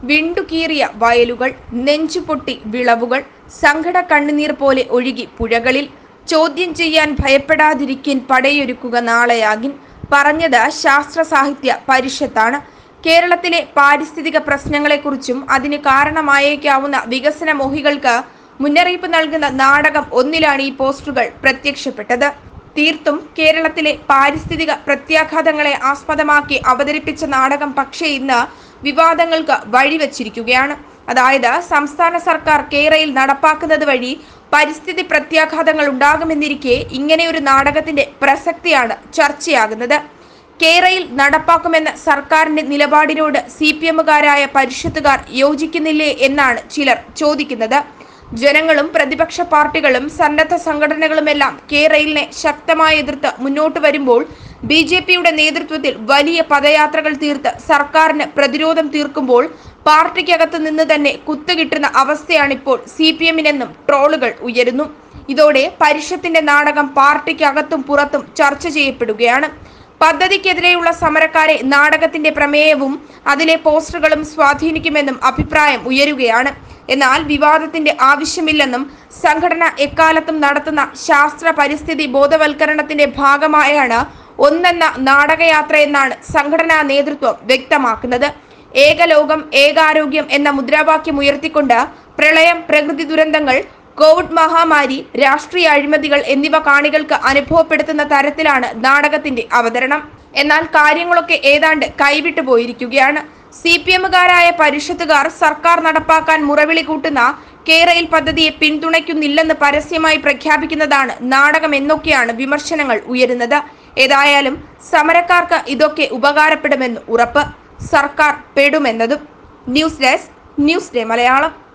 വിണ്ടുകീറിയ വയലുകൾ നെഞ്ചുപൊട്ടി വിളവുകൾ സങ്കട കണ്ണുനീർ പോലെ ഒഴുകി പുഴകളിൽ ചോദ്യം ചെയ്യാൻ ഭയപ്പെടാതിരിക്കാൻ പടയൊരുക്കുക നാളെയാകിൻ പറഞ്ഞത് ശാസ്ത്ര സാഹിത്യ പരിഷത്താണ് കേരളത്തിലെ പാരിസ്ഥിതിക പ്രശ്നങ്ങളെക്കുറിച്ചും അതിന് കാരണമായേക്കാവുന്ന വികസന മോഹികൾക്ക് മുന്നറിയിപ്പ് നൽകുന്ന നാടകം ഒന്നിലാണ് ഈ പോസ്റ്ററുകൾ പ്രത്യക്ഷപ്പെട്ടത് തീർത്തും കേരളത്തിലെ പാരിസ്ഥിതിക പ്രത്യാഘാതങ്ങളെ ആസ്പദമാക്കി അവതരിപ്പിച്ച നാടകം പക്ഷേ ഇന്ന് വിവാദങ്ങൾക്ക് വഴിവെച്ചിരിക്കുകയാണ് അതായത് സംസ്ഥാന സർക്കാർ കേരയിൽ നടപ്പാക്കുന്നത് വഴി പരിസ്ഥിതി പ്രത്യാഘാതങ്ങൾ ഉണ്ടാകുമെന്നിരിക്കെ ഇങ്ങനെയൊരു നാടകത്തിന്റെ പ്രസക്തിയാണ് ചർച്ചയാകുന്നത് കേരയിൽ നടപ്പാക്കുമെന്ന സർക്കാരിന്റെ നിലപാടിനോട് സി പി എമ്മുകാരായ പരിഷത്തുകാർ യോജിക്കുന്നില്ലേ എന്നാണ് ചിലർ ചോദിക്കുന്നത് ജനങ്ങളും പ്രതിപക്ഷ പാർട്ടികളും സന്നദ്ധ സംഘടനകളുമെല്ലാം കേരളിനെ ശക്തമായി എതിർത്ത് മുന്നോട്ട് വരുമ്പോൾ ബി ജെ പിയുടെ നേതൃത്വത്തിൽ വലിയ പദയാത്രകൾ തീർത്ത് സർക്കാരിന് പ്രതിരോധം തീർക്കുമ്പോൾ പാർട്ടിക്കകത്ത് നിന്ന് തന്നെ കുത്തുകിട്ടുന്ന അവസ്ഥയാണിപ്പോൾ സി പി എമ്മിനെന്നും ട്രോളുകൾ ഉയരുന്നു ഇതോടെ പരിഷത്തിന്റെ നാടകം പാർട്ടിക്കകത്തും പുറത്തും ചർച്ച ചെയ്യപ്പെടുകയാണ് പദ്ധതിക്കെതിരെയുള്ള സമരക്കാരെ നാടകത്തിന്റെ പ്രമേയവും അതിലെ പോസ്റ്ററുകളും സ്വാധീനിക്കുമെന്നും അഭിപ്രായം ഉയരുകയാണ് എന്നാൽ വിവാദത്തിന്റെ ആവശ്യമില്ലെന്നും സംഘടന എക്കാലത്തും നടത്തുന്ന ശാസ്ത്ര പരിസ്ഥിതി ബോധവൽക്കരണത്തിന്റെ ഭാഗമായാണ് ഒന്നെന്ന നാടകയാത്രയെന്നാണ് സംഘടനാ നേതൃത്വം വ്യക്തമാക്കുന്നത് ഏകലോകം ഏകാരോഗ്യം എന്ന മുദ്രാവാക്യം ഉയർത്തിക്കൊണ്ട് പ്രളയം പ്രകൃതി ദുരന്തങ്ങൾ കോവിഡ് മഹാമാരി രാഷ്ട്രീയ അഴിമതികൾ എന്നിവ കാണികൾക്ക് അനുഭവപ്പെടുത്തുന്ന തരത്തിലാണ് നാടകത്തിന്റെ അവതരണം എന്നാൽ കാര്യങ്ങളൊക്കെ ഏതാണ്ട് കൈവിട്ടു പോയിരിക്കുകയാണ് സി പി എമ്മുകാരായ പരിഷത്തുകാർ സർക്കാർ നടപ്പാക്കാൻ മുറവിളി കൂട്ടുന്ന കേരയിൽ പദ്ധതിയെ പിന്തുണയ്ക്കുന്നില്ലെന്ന് പരസ്യമായി പ്രഖ്യാപിക്കുന്നതാണ് നാടകം എന്നൊക്കെയാണ് വിമർശനങ്ങൾ ഉയരുന്നത് ഏതായാലും സമരക്കാർക്ക് ഇതൊക്കെ ഉപകാരപ്പെടുമെന്ന് ഉറപ്പ് സർക്കാർ പെടുമെന്നതും news desk news day Malayalam